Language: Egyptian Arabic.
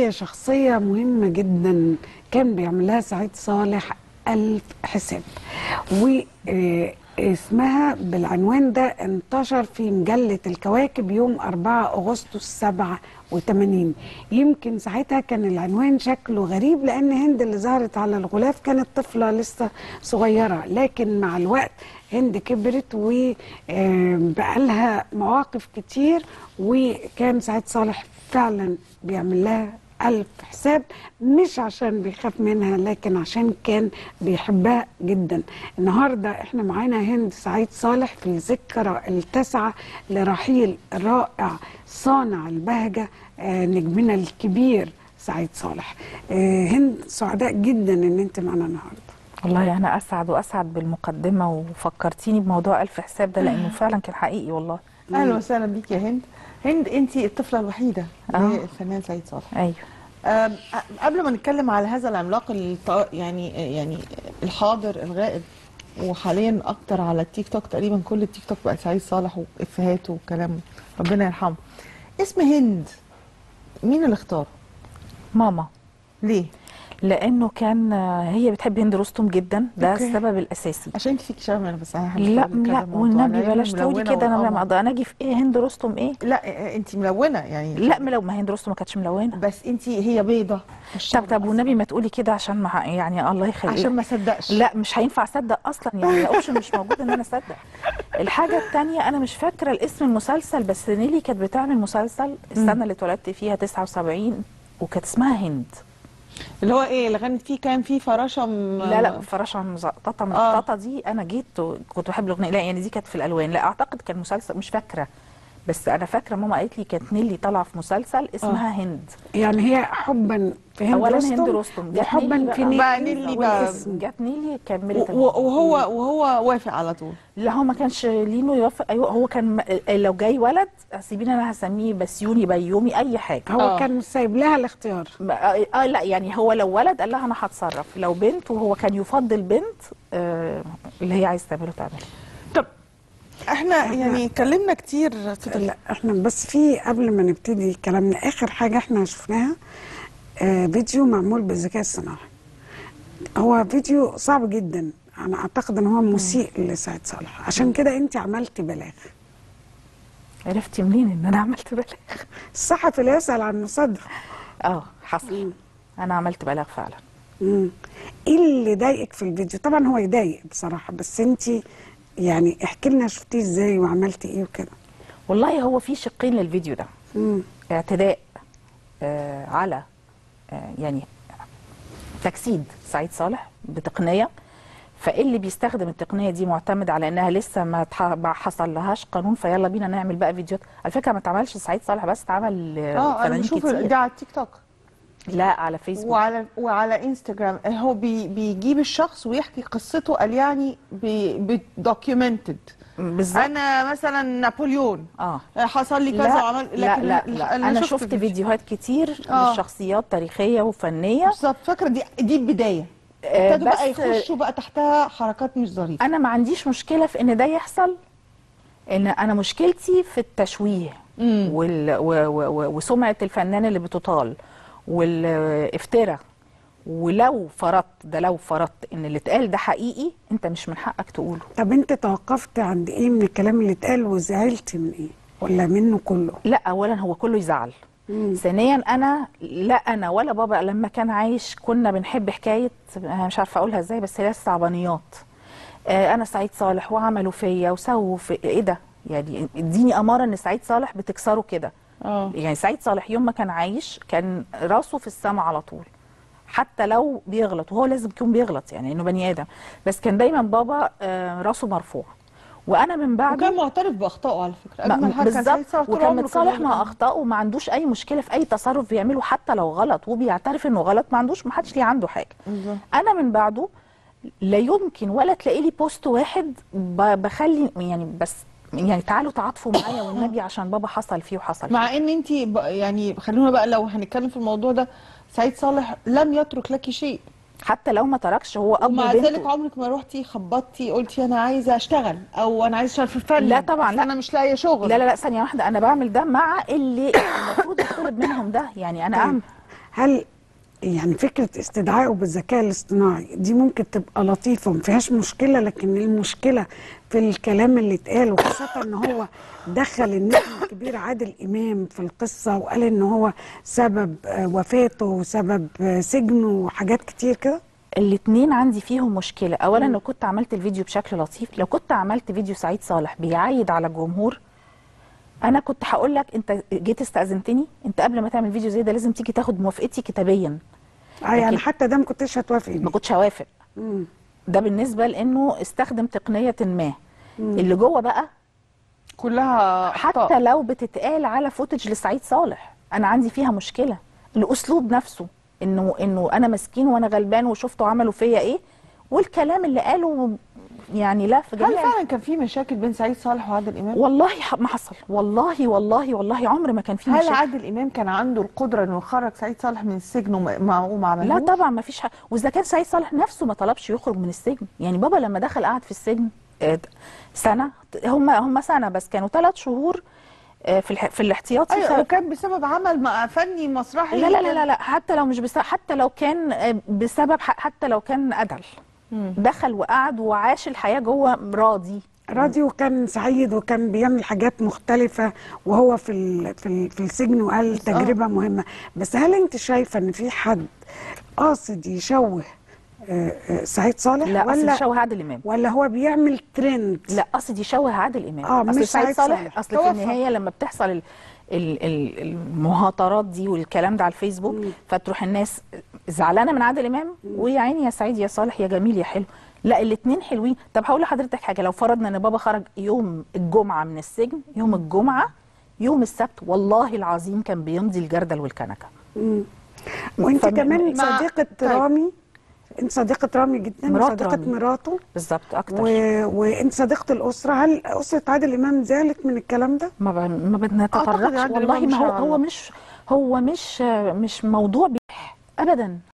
هي شخصية مهمة جدا كان بيعملها سعيد صالح ألف حساب واسمها بالعنوان ده انتشر في مجلة الكواكب يوم 4 أغسطس 87 يمكن ساعتها كان العنوان شكله غريب لأن هند اللي ظهرت على الغلاف كانت طفلة لسه صغيرة لكن مع الوقت هند كبرت وبقى لها مواقف كتير وكان سعيد صالح فعلا بيعمل لها ألف حساب مش عشان بيخاف منها لكن عشان كان بيحبها جدا النهاردة احنا معانا هند سعيد صالح في الذكرى التاسعة لرحيل الرائع صانع البهجة آه، نجمنا الكبير سعيد صالح آه، هند سعداء جدا ان انت معانا النهارده والله انا اسعد واسعد بالمقدمه وفكرتيني بموضوع الف حساب ده لانه فعلا كان حقيقي والله اهلا وسهلا بيك يا هند هند انت الطفله الوحيده آه. للفنان سعيد صالح ايوه أم، أ- قبل ما نتكلم على هذا العملاق الط- يعني يعني الحاضر الغائب وحاليا اكتر على التيك توك تقريبا كل التيك توك بقى سعيد صالح وافيهاته وكلام ربنا يرحمه اسم هند مين اللي اختاره ماما ليه لانه كان هي بتحب هند رستم جدا ده أوكي. السبب الاساسي عشان انت فيك شبه انا بس أنا حابة لا أقول كذا لا موضوع. والنبي لأن بلاش تقولي ملونة كده انا وقمر. لما انا اجي في ايه هند رستم ايه لا انت ملونه يعني لا ملو ما هند رستم ما كانتش ملونه بس انت هي بيضه طب طب والنبي ما تقولي كده عشان ما يعني الله يخليك عشان ما صدقش لا مش هينفع اصدق اصلا يعني الاوبشن مش موجود ان انا اصدق الحاجه الثانيه انا مش فاكره الاسم المسلسل بس نيلي كانت بتعمل مسلسل السنه اللي اتولدت فيها 79 وكانت اسمها هند اللي هو ايه اللي غنت فيه كان فيه فراشه م... لا لا فراشه مزقططه مزقططه دي انا جيت وكنت بحب الاغنيه لا يعني دي كانت في الالوان لا اعتقد كان مسلسل مش فاكره بس انا فاكره ماما قالت لي كانت نيلي طالعه في مسلسل اسمها هند يعني هي حبا في هند اولا رستم هند رستم جت وحبا نيلي في بقى. بقى نيلي نيلي بقى والاسم. جت نيلي كملت و- و- وهو وهو وافق على طول لا هو ما كانش لينو يوافق ايوه هو كان م- لو جاي ولد سيبيني انا هسميه بسيوني بيومي اي حاجه هو آه. كان سايب لها الاختيار اه آه، لا يعني هو لو ولد قال لها انا هتصرف لو بنت وهو كان يفضل بنت آه اللي هي عايز تعمله تعمله طب احنا يعني اتكلمنا كتير اتفضل. لا احنا بس في قبل ما نبتدي كلامنا اخر حاجه احنا شفناها آه فيديو معمول بالذكاء الصناعي هو فيديو صعب جدا انا اعتقد ان هو مسيء لسعيد صالح عشان كده انت عملتي بلاغ عرفتي منين ان انا عملت بلاغ الصحفي لا يسال عن مصدر اه حصل انا عملت بلاغ فعلا مم. ايه اللي ضايقك في الفيديو طبعا هو يضايق بصراحه بس انت يعني احكي لنا شفتيه ازاي وعملتي ايه وكده والله هو في شقين للفيديو ده مم. اعتداء آه على آه يعني تجسيد سعيد صالح بتقنيه فاللي بيستخدم التقنيه دي معتمد على انها لسه ما تح- ما حصل لهاش قانون فيلا بينا نعمل بقى فيديوهات على فكره ما اتعملش سعيد صالح بس اتعمل آه، اه انا فنانين بشوف كتير ده على التيك توك لا على فيسبوك وعلى وعلى انستجرام هو بي بيجيب الشخص ويحكي قصته قال يعني دوكيومنتد بالظبط انا مثلا نابليون اه حصل لي كذا لا وعمل لا لا, لا. انا شفت فيديوهات كتير آه. لشخصيات تاريخيه وفنيه بالظبط فاكره دي دي البدايه آه، ابتدوا بقى بس- يخشوا بقى تحتها حركات مش ظريفه انا ما عنديش مشكله في ان ده يحصل ان انا مشكلتي في التشويه مم. وال و و و وسمعه الفنان اللي بتطال والافتراء ولو فرضت ده لو فرضت ان اللي اتقال ده حقيقي انت مش من حقك تقوله طب انت توقفت عند ايه من الكلام اللي اتقال وزعلتي من ايه ولا منه كله لا اولا هو كله يزعل مم. ثانيا انا لا انا ولا بابا لما كان عايش كنا بنحب حكايه أنا مش عارفه اقولها ازاي بس هي الصعبانيات آه، انا سعيد صالح وعملوا فيا وسووا في ايه ده يعني اديني اماره ان سعيد صالح بتكسره كده اه يعني سعيد صالح يوم ما كان عايش كان راسه في السماء على طول حتى لو بيغلط وهو لازم يكون بيغلط يعني انه بني ادم بس كان دايما بابا آه، راسه مرفوع وانا من بعده وكان معترف باخطائه على فكره ما- أجمل حاجة كان سعيد بالظبط صالح طول وكان عمره متصالح بيعمل مع كده. اخطائه وما عندوش اي مشكله في اي تصرف بيعمله حتى لو غلط وبيعترف انه غلط ما عندوش ما حدش ليه عنده حاجه بالظبط. انا من بعده لا يمكن ولا تلاقي لي بوست واحد ب- بخلي يعني بس يعني تعالوا تعاطفوا معايا والنبي عشان بابا حصل فيه وحصل فيه مع ان انت يعني خلونا بقى لو هنتكلم في الموضوع ده سعيد صالح لم يترك لك شيء حتى لو ما تركش هو اب ومع بنته ذلك عمرك ما روحتي خبطتي قلتي انا عايزه اشتغل او انا عايزه اشتغل في الفن لا طبعاً، أصل لا. انا مش لاقيه شغل لا لا لا ثانيه واحده انا بعمل ده مع اللي المفروض يطلب منهم ده يعني انا طيب. اعمل هل يعني فكره استدعائه بالذكاء الاصطناعي دي ممكن تبقى لطيفه وما فيهاش مشكله لكن المشكله في الكلام اللي اتقال وخاصه ان هو دخل النجم الكبير عادل امام في القصه وقال ان هو سبب آه، وفاته وسبب آه، سجنه وحاجات كتير كده الاتنين عندي فيهم مشكلة أولا لو كنت عملت الفيديو بشكل لطيف لو كنت عملت فيديو سعيد صالح بيعيد على الجمهور أنا كنت هقول لك أنت جيت استأذنتني أنت قبل ما تعمل فيديو زي ده لازم تيجي تاخد موافقتي كتابيا اه يعني لكن- حتى ده ما كنتش هتوافقي ما كنتش هوافق مم. ده بالنسبة لأنه استخدم تقنية ما اللي جوه بقى كلها حتى أخطاء. لو بتتقال على فوتج لسعيد صالح انا عندي فيها مشكله الاسلوب نفسه انه انه انا مسكين وانا غلبان وشفته عملوا فيا ايه والكلام اللي قاله يعني لا في هل جميع فعلا كان في مشاكل بين سعيد صالح وعادل امام؟ والله ح- ما حصل والله والله والله عمر ما كان في هل مشاكل عادل امام كان عنده القدره انه يخرج سعيد صالح من السجن وما ما- وما لا عملهوش؟ طبعا ما فيش حق واذا كان سعيد صالح نفسه ما طلبش يخرج من السجن يعني بابا لما دخل قعد في السجن آه، سنه هم هم سنه بس كانوا ثلاث شهور آه، في الح- في الاحتياطي ايوه ف- وكان بسبب عمل م- فني مسرحي لا لا لا لا, لا حتى لو مش بس حتى لو كان آه، بسبب ح- حتى لو كان قتل دخل وقعد وعاش الحياه جوه راضي راضي وكان سعيد وكان بيعمل حاجات مختلفة وهو في ال في, ال في السجن وقال تجربة مهمة بس هل انت شايفة ان في حد قاصد يشوه آه، آه، سعيد صالح لا قصدي ولا يشوه عادل امام ولا هو بيعمل ترند لا قصدي يشوه عادل امام آه، اصل مش سعيد سعيد صالح صالح. اصل في توفى. النهايه لما بتحصل ال ال ال المهاترات دي والكلام ده على الفيسبوك فتروح الناس زعلانه من عادل امام ويا عيني يا سعيد يا صالح يا جميل يا حلو لا الاثنين حلوين طب هقول لحضرتك حاجه لو فرضنا ان بابا خرج يوم الجمعه من السجن يوم الجمعه يوم السبت والله العظيم كان بيمضي الجردل والكنكه وانت فم- كمان مع- صديقة طيب. رامي انت صديقة رامي جدا مرات وصديقة رامي. مراته بالظبط اكتر و... وانت صديقة الأسرة هل أسرة عادل إمام زعلت من الكلام ده؟ ما ب... ما أعتقد بنتطرقش عادل والله إمام ما هو مش هو هيعرف. مش هو مش مش موضوع بيح ابدا